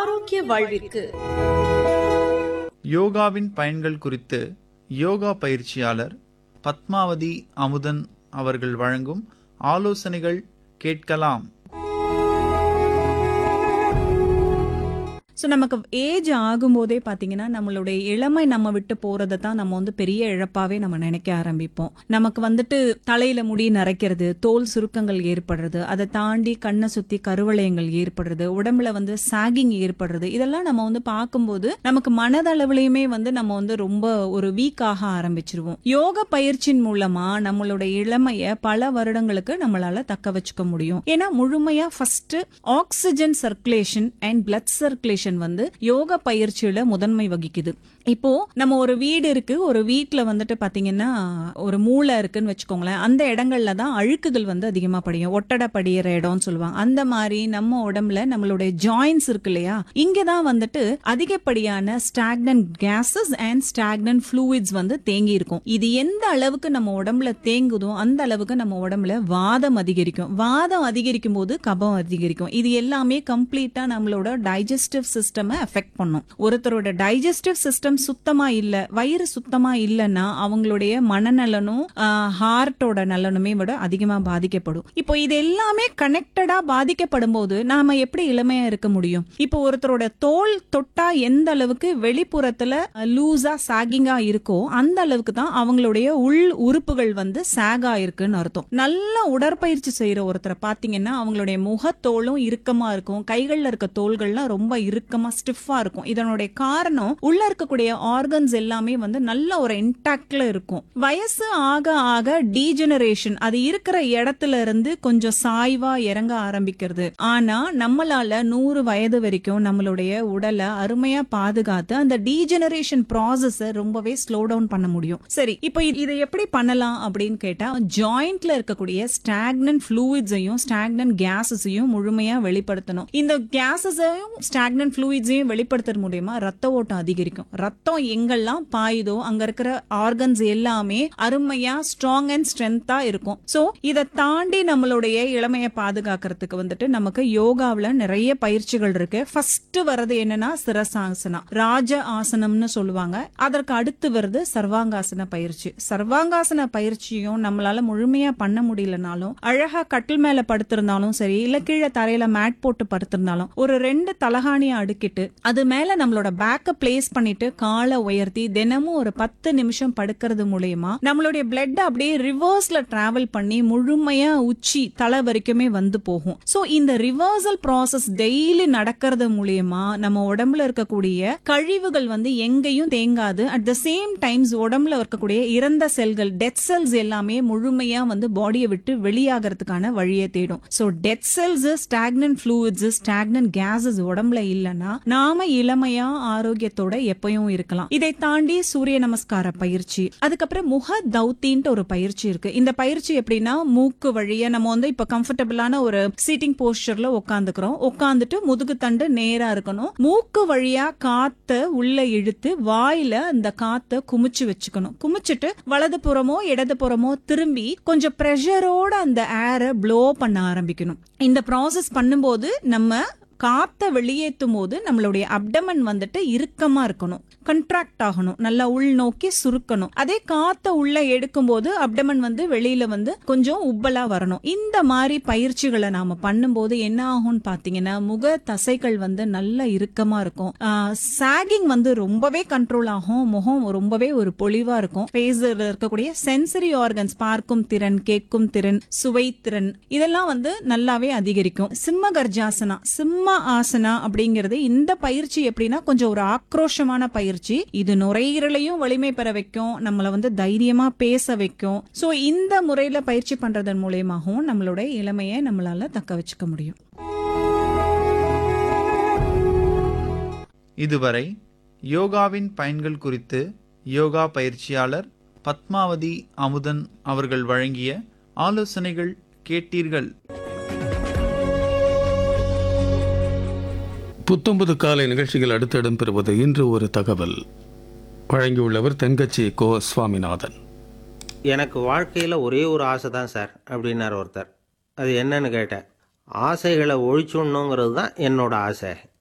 ஆரோக்கிய வாழ்விற்கு யோகாவின் பயன்கள் குறித்து யோகா பயிற்சியாளர் பத்மாவதி அமுதன் அவர்கள் வழங்கும் ஆலோசனைகள் கேட்கலாம் ஸோ நமக்கு ஏஜ் ஆகும்போதே பார்த்தீங்கன்னா நம்மளுடைய இளமை நம்ம விட்டு போறதை தான் நம்ம வந்து பெரிய இழப்பாவே நம்ம நினைக்க ஆரம்பிப்போம் நமக்கு வந்துட்டு தலையில முடி நரைக்கிறது தோல் சுருக்கங்கள் ஏற்படுறது அதை தாண்டி கண்ணை சுத்தி கருவளையங்கள் ஏற்படுறது உடம்புல வந்து சாகிங் ஏற்படுறது இதெல்லாம் நம்ம வந்து பார்க்கும்போது நமக்கு மனதளவுலையுமே வந்து நம்ம வந்து ரொம்ப ஒரு வீக் ஆக ஆரம்பிச்சிருவோம் யோக பயிற்சியின் மூலமா நம்மளுடைய இளமைய பல வருடங்களுக்கு நம்மளால தக்க வச்சுக்க முடியும் ஏன்னா முழுமையா first oxygen circulation and blood circulation வந்து யோக பயிற்சியில முதன்மை வகிக்குது இப்போ நம்ம ஒரு வீடு இருக்கு ஒரு வீட்ல வந்துட்டு பாத்தீங்கன்னா ஒரு மூளை இருக்குன்னு வச்சுக்கோங்களேன் அந்த இடங்கள்ல தான் அழுக்குகள் வந்து அதிகமா படியும் ஒட்டடை படியிற இடம்னு சொல்லுவாங்க அந்த மாதிரி நம்ம உடம்புல நம்மளுடைய ஜாயின்ஸ் இருக்கு இல்லையா இங்கதான் வந்துட்டு அதிகப்படியான stagnant gases and stagnant fluids வந்து தேங்கி இருக்கும் இது எந்த அளவுக்கு நம்ம உடம்புல தேங்குதோ அந்த அளவுக்கு நம்ம உடம்புல வாதம் அதிகரிக்கும் வாதம் அதிகரிக்கும் போது கபம் அதிகரிக்கும் இது எல்லாமே கம்ப்ளீட்டா நம்மளோட டைஜஸ்டிவ் சிஸ்டம் எஃபெக்ட் பண்ணும் ஒருத்தரோட டைஜஸ்டிவ் சிஸ்டம் சுத்தமா இல்ல வயிறு சுத்தமா இல்லைன்னா அவங்களுடைய மனநலனும் ஹார்ட்டோட நலனுமே விட அதிகமா பாதிக்கப்படும் இப்போ இது எல்லாமே கனெக்டடா பாதிக்கப்படும் போது நாம எப்படி இளமையா இருக்க முடியும் இப்போ ஒருத்தரோட தோல் தொட்டா எந்த அளவுக்கு வெளிப்புறத்துல லூசா சாகிங்கா இருக்கோ அந்த அளவுக்கு தான் அவங்களுடைய உள் உறுப்புகள் வந்து சாகா இருக்குன்னு அர்த்தம் நல்ல உடற்பயிற்சி செய்யற ஒருத்தரை பாத்தீங்கன்னா அவங்களுடைய முகத்தோலும் இறுக்கமா இருக்கும் கைகள்ல இருக்க தோள்கள்லாம் ரொம்ப இறுக்கமா ஸ்டிஃபா இருக்கும் இதனுடைய காரணம் உள்ள இருக்கக்கூடிய ஆர்கன்ஸ் எல்லாமே வந்து நல்ல ஒரு இன்டாக்ட்ல இருக்கும் வயசு ஆக ஆக டீஜெனரேஷன் அது இருக்கிற இடத்துல இருந்து கொஞ்சம் சாய்வா இறங்க ஆரம்பிக்கிறது ஆனா நம்மளால நூறு வயது வரைக்கும் நம்மளுடைய உடலை அருமையா பாதுகாத்து அந்த டீஜெனரேஷன் ப்ராசஸ ரொம்பவே ஸ்லோ டவுன் பண்ண முடியும் சரி இப்போ இ- இதை எப்படி பண்ணலாம் அப்படின்னு கேட்டா ஜாயிண்ட்ல இருக்கக்கூடிய ஸ்டாக்னன்ட் ஃப்ளூயிட்ஸையும் ஸ்டாக்னன்ட் கேஸஸையும் முழுமையா வெளிப்படுத்தணும் இந்த கேஸஸையும் ஸ்டாக்னன்ட் ஃப்ளூயிட்ஸையும் வெளிப்படுத்துறது மூலியமா ரத்த ஓட்டம் அதிகரிக்கும் ரத்தம் எங்கெல்லாம் பாயுதோ அங்க இருக்கிற ஆர்கன்ஸ் எல்லாமே அருமையா ஸ்ட்ராங் அண்ட் ஸ்ட்ரென்த்தா இருக்கும் சோ இதை தாண்டி நம்மளுடைய இளமையை பாதுகாக்கிறதுக்கு வந்துட்டு நமக்கு யோகாவுல நிறைய பயிற்சிகள் இருக்கு ஃபர்ஸ்ட் வர்றது என்னன்னா சிரசாசனா ராஜ ஆசனம்னு சொல்லுவாங்க அதற்கு அடுத்து வருது சர்வாங்காசன பயிற்சி சர்வாங்காசன பயிற்சியும் நம்மளால முழுமையா பண்ண முடியலனாலும் அழகா கட்டில் மேல படுத்திருந்தாலும் சரி இல்ல கீழே தரையில மேட் போட்டு படுத்திருந்தாலும் ஒரு ரெண்டு தலகாணியை அடுக்கிட்டு அது மேல நம்மளோட பேக்க பிளேஸ் பண்ணிட்டு காலை உயர்த்தி தினமும் ஒரு பத்து நிமிஷம் படுக்கிறது மூலியமா நம்மளுடைய பிளட் அப்படியே ரிவர்ஸ்ல டிராவல் பண்ணி முழுமையா உச்சி தலை வரைக்குமே வந்து போகும் சோ இந்த ரிவர்சல் ப்ராசஸ் டெய்லி நடக்கிறது மூலியமா நம்ம உடம்புல இருக்கக்கூடிய கழிவுகள் வந்து எங்கேயும் தேங்காது அட் த சேம் டைம்ஸ் உடம்புல இருக்கக்கூடிய இறந்த செல்கள் டெத் செல்ஸ் எல்லாமே முழுமையா வந்து பாடியை விட்டு வெளியாகிறதுக்கான வழியை தேடும் so death cells stagnant fluids stagnant gases உடம்புல இல்லைன்னா நாம இளமையா ஆரோக்கியத்தோட எப்பயும் இருக்கலாம் இதை தாண்டி சூரிய நமஸ்கார பயிற்சி அதுக்கப்புறம் முக தௌத்தின்ட்டு ஒரு பயிற்சி இருக்கு இந்த பயிற்சி எப்படின்னா மூக்கு வழியா நம்ம வந்து இப்ப கம்ஃபர்டபுளான ஒரு சீட்டிங் போஸ்டர்ல உட்காந்துக்கிறோம் உட்காந்துட்டு முதுகு தண்டு நேரா இருக்கணும் மூக்கு வழியா காத்த உள்ள இழுத்து வாயில அந்த காத்த குமிச்சு வச்சுக்கணும் குமிச்சிட்டு வலது புறமோ இடது புறமோ திரும்பி கொஞ்சம் ப்ரெஷரோட அந்த ஏரை ப்ளோ பண்ண ஆரம்பிக்கணும் இந்த ப்ராசஸ் பண்ணும்போது நம்ம காத்த வெளியேற்றும் போது நம்மளுடைய அப்டமன் வந்துட்டு இறுக்கமா இருக்கணும் கண்ட்ராக்ட் ஆகணும் நல்லா உள்நோக்கி சுருக்கணும் அதே காத்த உள்ள எடுக்கும் போது அப்டமன் வந்து வெளியில வந்து கொஞ்சம் உப்பலா வரணும் இந்த மாதிரி பயிற்சிகளை நாம பண்ணும்போது என்ன ஆகும்னு பாத்தீங்கன்னா முக தசைகள் வந்து நல்ல இறுக்கமா இருக்கும் சாகிங் வந்து ரொம்பவே கண்ட்ரோல் ஆகும் முகம் ரொம்பவே ஒரு பொலிவா இருக்கும் ஃபேஸ்ல இருக்கக்கூடிய சென்சரி ஆர்கன்ஸ் பார்க்கும் திறன் கேட்கும் திறன் சுவை திறன் இதெல்லாம் வந்து நல்லாவே அதிகரிக்கும் சிம்ம கர்ஜாசனா சிம்ம ஆசனா அப்படிங்கிறது இந்த பயிற்சி எப்படின்னா கொஞ்சம் ஒரு ஆக்ரோஷமான பயிற்சி இது நுரையீரலையும் வலிமை பெற வைக்கும் நம்மள வந்து தைரியமா பேச வைக்கும் சோ இந்த முறையில பயிற்சி பண்றதன் மூலியமாகவும் நம்மளோட இளமையை நம்மளால தக்க வச்சுக்க முடியும் இதுவரை யோகாவின் பயன்கள் குறித்து யோகா பயிற்சியாளர் பத்மாவதி அமுதன் அவர்கள் வழங்கிய ஆலோசனைகள் கேட்டீர்கள் புத்தொன்பது காலை நிகழ்ச்சிகள் அடுத்து இடம்பெறுவது இன்று ஒரு தகவல் வழங்கியுள்ளவர் தென்கட்சி கோ சுவாமிநாதன் எனக்கு வாழ்க்கையில் ஒரே ஒரு ஆசை தான் சார் அப்படின்னார் ஒருத்தர் அது என்னன்னு கேட்டேன் ஆசைகளை ஒழிச்சுடணுங்கிறது தான் என்னோட ஆசை